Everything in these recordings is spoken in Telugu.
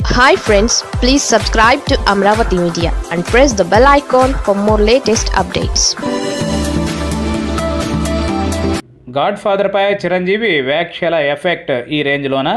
hi friends please subscribe to Amaravati media and press the bell icon for more latest updates god ఫాదర్పై చిరంజీవి వ్యాఖ్యల ఎఫెక్ట్ ఈ రేంజ్లోనా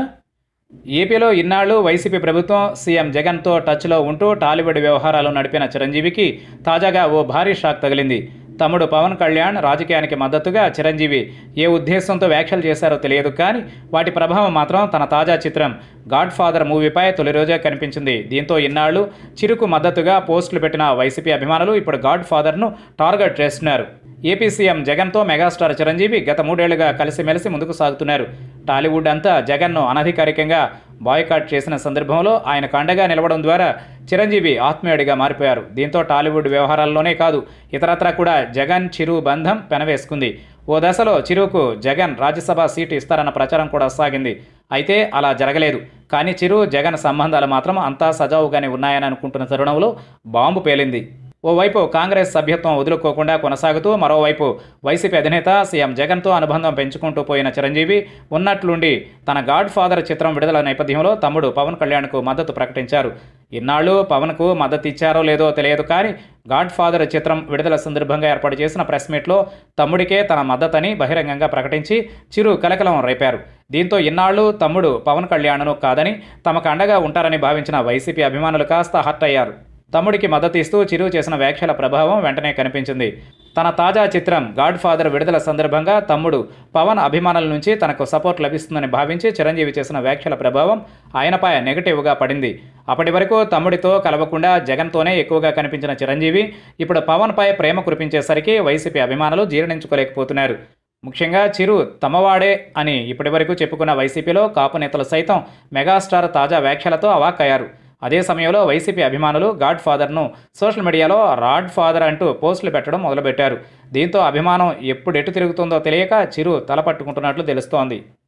ఏపీలో ఇన్నాళ్ళు వైసీపీ ప్రభుత్వం సీఎం జగన్తో టచ్లో ఉంటూ టాలీవుడ్ వ్యవహారాలు నడిపిన చిరంజీవికి తాజాగా ఓ భారీ షాక్ తగిలింది తమ్ముడు పవన్ కళ్యాణ్ రాజకీయానికి మద్దతుగా చిరంజీవి ఏ ఉద్దేశంతో వ్యాఖ్యలు చేశారో తెలియదు కానీ వాటి ప్రభావం మాత్రం తన తాజా చిత్రం గాడ్ ఫాదర్ మూవీపై తొలి రోజే కనిపించింది దీంతో ఇన్నాళ్ళు చిరుకు మద్దతుగా పోస్టులు పెట్టిన వైసీపీ అభిమానులు ఇప్పుడు గాడ్ ఫాదర్ను టార్గెట్ చేస్తున్నారు ఏపీ సీఎం జగన్తో మెగాస్టార్ చిరంజీవి గత మూడేళ్లుగా కలిసిమెలిసి ముందుకు సాగుతున్నారు టాలీవుడ్ అంతా జగన్ను అనధికారికంగా బాయ్కాట్ చేసిన సందర్భంలో ఆయన కండగా నిలవడం ద్వారా చిరంజీవి ఆత్మీయుడిగా మారిపోయారు దీంతో టాలీవుడ్ వ్యవహారాల్లోనే కాదు ఇతరత్రా కూడా జగన్ చిరు బంధం పెనవేసుకుంది ఓ దశలో చిరుకు జగన్ రాజ్యసభ సీటు ఇస్తారన్న ప్రచారం కూడా సాగింది అయితే అలా జరగలేదు కానీ చిరు జగన్ సంబంధాలు మాత్రం అంతా సజావుగానే ఉన్నాయని అనుకుంటున్న తరుణంలో బాంబు పేలింది ఓవైపు కాంగ్రెస్ సభ్యత్వం వదులుకోకుండా కొనసాగుతూ మరోవైపు వైసీపీ అధినేత సీఎం జగన్తో అనుబంధం పెంచుకుంటూ పోయిన చిరంజీవి ఉన్నట్లుండి తన గాడ్ ఫాదర్ చిత్రం విడుదల నేపథ్యంలో తమ్ముడు పవన్ కళ్యాణ్కు మద్దతు ప్రకటించారు ఇన్నాళ్ళు పవన్కు మద్దతు ఇచ్చారో లేదో తెలియదు కానీ గాడ్ ఫాదర్ చిత్రం విడుదల సందర్భంగా ఏర్పాటు చేసిన ప్రెస్ మీట్లో తమ్ముడికే తన మద్దతని బహిరంగంగా ప్రకటించి చిరు కలకలం రేపారు దీంతో ఇన్నాళ్ళు తమ్ముడు పవన్ కళ్యాణ్ను కాదని తమకు అండగా ఉంటారని భావించిన వైసీపీ అభిమానులు కాస్త హర్ట్ అయ్యారు తమ్ముడికి మద్దతు ఇస్తూ చిరు చేసిన వ్యాఖ్యల ప్రభావం వెంటనే కనిపించింది తన తాజా చిత్రం గాడ్ ఫాదర్ విడుదల సందర్భంగా తమ్ముడు పవన్ అభిమానుల నుంచి తనకు సపోర్ట్ లభిస్తుందని భావించి చిరంజీవి చేసిన వ్యాఖ్యల ప్రభావం ఆయనపై నెగటివ్గా పడింది అప్పటి వరకు తమ్ముడితో కలవకుండా జగన్తోనే ఎక్కువగా కనిపించిన చిరంజీవి ఇప్పుడు పవన్పై ప్రేమ కురిపించేసరికి వైసీపీ అభిమానులు జీర్ణించుకోలేకపోతున్నారు ముఖ్యంగా చిరు తమవాడే అని ఇప్పటివరకు చెప్పుకున్న వైసీపీలో కాపు నేతలు సైతం మెగాస్టార్ తాజా వ్యాఖ్యలతో అవాక్కయ్యారు అదే సమయంలో వైసీపీ అభిమానులు గాడ్ ఫాదర్ను సోషల్ మీడియాలో రాడ్ ఫాదర్ అంటూ పోస్టులు పెట్టడం మొదలుపెట్టారు దీంతో అభిమానం ఎప్పుడు ఎటు తిరుగుతుందో తెలియక చిరు తలపట్టుకుంటున్నట్లు తెలుస్తోంది